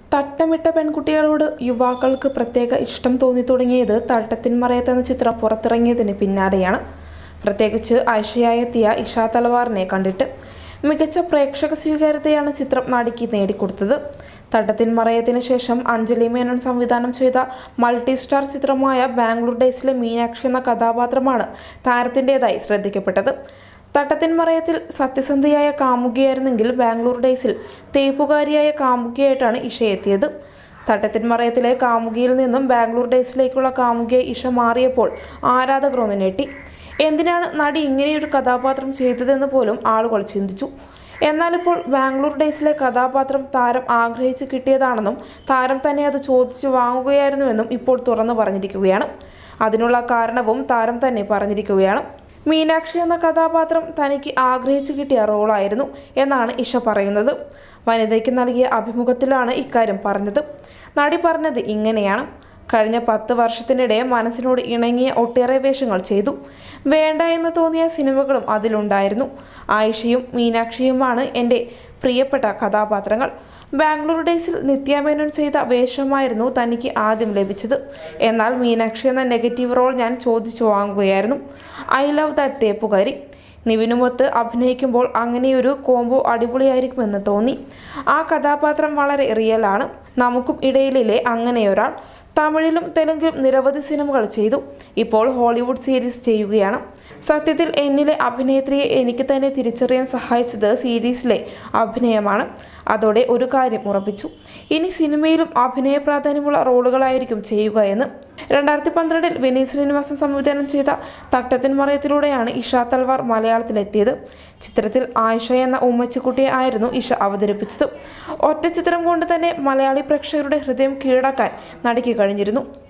തട്ടമിട്ട പെൺകുട്ടികളോട് യുവാക്കൾക്ക് പ്രത്യേക ഇഷ്ടം തോന്നി തുടങ്ങിയത് തട്ടത്തിൻ മറയത്ത് എന്ന ചിത്രം പുറത്തിറങ്ങിയതിന് പിന്നാലെയാണ് പ്രത്യേകിച്ച് ആയിഷയായെത്തിയ ഇഷാ തലവാറിനെ കണ്ടിട്ട് മികച്ച പ്രേക്ഷക സ്വീകാര്യതയാണ് ചിത്രം നടിക്ക് നേടിക്കൊടുത്തത് തട്ടത്തിൻ മറയത്തിന് ശേഷം അഞ്ജലി മേനോൻ സംവിധാനം ചെയ്ത മൾട്ടി സ്റ്റാർ ചിത്രമായ ബാംഗ്ലൂർ ഡേയ്സിലെ മീനാക്ഷി എന്ന കഥാപാത്രമാണ് താരത്തിൻ്റെതായി ശ്രദ്ധിക്കപ്പെട്ടത് തട്ടത്തിൻ മറയത്തിൽ സത്യസന്ധയായ കാമുകിയായിരുന്നെങ്കിൽ ബാംഗ്ലൂർ ഡേയ്സിൽ തേപ്പുകാരിയായ കാമുകിയായിട്ടാണ് ഇഷ എത്തിയത് തട്ടത്തിൻ മറയത്തിലെ കാമുകിയിൽ നിന്നും ബാംഗ്ലൂർ ഡേയ്സിലേക്കുള്ള കാമുകിയെ ഇഷ മാറിയപ്പോൾ ആരാധകർ ഒന്ന് ഞെട്ടി എന്തിനാണ് നടി ഇങ്ങനെയൊരു കഥാപാത്രം ചെയ്തതെന്ന് പോലും ആളുകൾ ചിന്തിച്ചു എന്നാലിപ്പോൾ ബാംഗ്ലൂർ ഡേയ്സിലെ കഥാപാത്രം താരം ആഗ്രഹിച്ച് കിട്ടിയതാണെന്നും താരം തന്നെ അത് ചോദിച്ചു വാങ്ങുകയായിരുന്നുവെന്നും ഇപ്പോൾ തുറന്നു പറഞ്ഞിരിക്കുകയാണ് അതിനുള്ള കാരണവും താരം തന്നെ പറഞ്ഞിരിക്കുകയാണ് മീനാക്ഷി എന്ന കഥാപാത്രം തനിക്ക് ആഗ്രഹിച്ചു കിട്ടിയ റോളായിരുന്നു എന്നാണ് ഇഷ പറയുന്നത് വനിതയ്ക്ക് നൽകിയ അഭിമുഖത്തിലാണ് ഇക്കാര്യം പറഞ്ഞത് നടി പറഞ്ഞത് ഇങ്ങനെയാണ് കഴിഞ്ഞ പത്ത് വർഷത്തിനിടെ മനസ്സിനോട് ഇണങ്ങിയ ഒട്ടേറെ വേഷങ്ങൾ ചെയ്തു വേണ്ട എന്ന് തോന്നിയ സിനിമകളും അതിലുണ്ടായിരുന്നു ആയിഷയും മീനാക്ഷിയുമാണ് എൻ്റെ പ്രിയപ്പെട്ട കഥാപാത്രങ്ങൾ ബാംഗ്ലൂർ ഡേയ്സിൽ നിത്യാമേനോൻ ചെയ്ത വേഷമായിരുന്നു തനിക്ക് ആദ്യം ലഭിച്ചത് എന്നാൽ മീനാക്ഷി എന്ന നെഗറ്റീവ് റോൾ ഞാൻ ചോദിച്ചു വാങ്ങുകയായിരുന്നു ഐ ലവ് ദാറ്റ് തേപ്പുകാരി നിവിനുമൊത്ത് അഭിനയിക്കുമ്പോൾ അങ്ങനെയൊരു കോംബോ അടിപൊളിയായിരിക്കുമെന്ന് തോന്നി ആ കഥാപാത്രം വളരെ റിയലാണ് നമുക്കും ഇടയിലില്ലേ അങ്ങനെയൊരാൾ തമിഴിലും തെലുങ്കിലും നിരവധി സിനിമകൾ ചെയ്തു ഇപ്പോൾ ഹോളിവുഡ് സീരീസ് ചെയ്യുകയാണ് സത്യത്തിൽ എന്നിലെ അഭിനേത്രിയെ എനിക്ക് തന്നെ തിരിച്ചറിയാൻ സഹായിച്ചത് സീരീസിലെ അഭിനയമാണ് അതോടെ ഒരു കാര്യം ഉറപ്പിച്ചു ഇനി സിനിമയിലും അഭിനയ പ്രാധാന്യമുള്ള റോളുകളായിരിക്കും ചെയ്യുക എന്ന് രണ്ടായിരത്തി പന്ത്രണ്ടിൽ വിനീത് ശ്രീനിവാസൻ സംവിധാനം ചെയ്ത തട്ടത്തിൻ മറയത്തിലൂടെയാണ് ഇഷ തൽവാർ മലയാളത്തിലെത്തിയത് ചിത്രത്തിൽ ആയിഷ എന്ന ഉമ്മച്ചിക്കുട്ടിയെ ആയിരുന്നു ഇഷ അവതരിപ്പിച്ചത് ഒറ്റ ചിത്രം കൊണ്ട് തന്നെ മലയാളി പ്രേക്ഷകരുടെ ഹൃദയം കീഴടക്കാൻ നടിക്ക് കഴിഞ്ഞിരുന്നു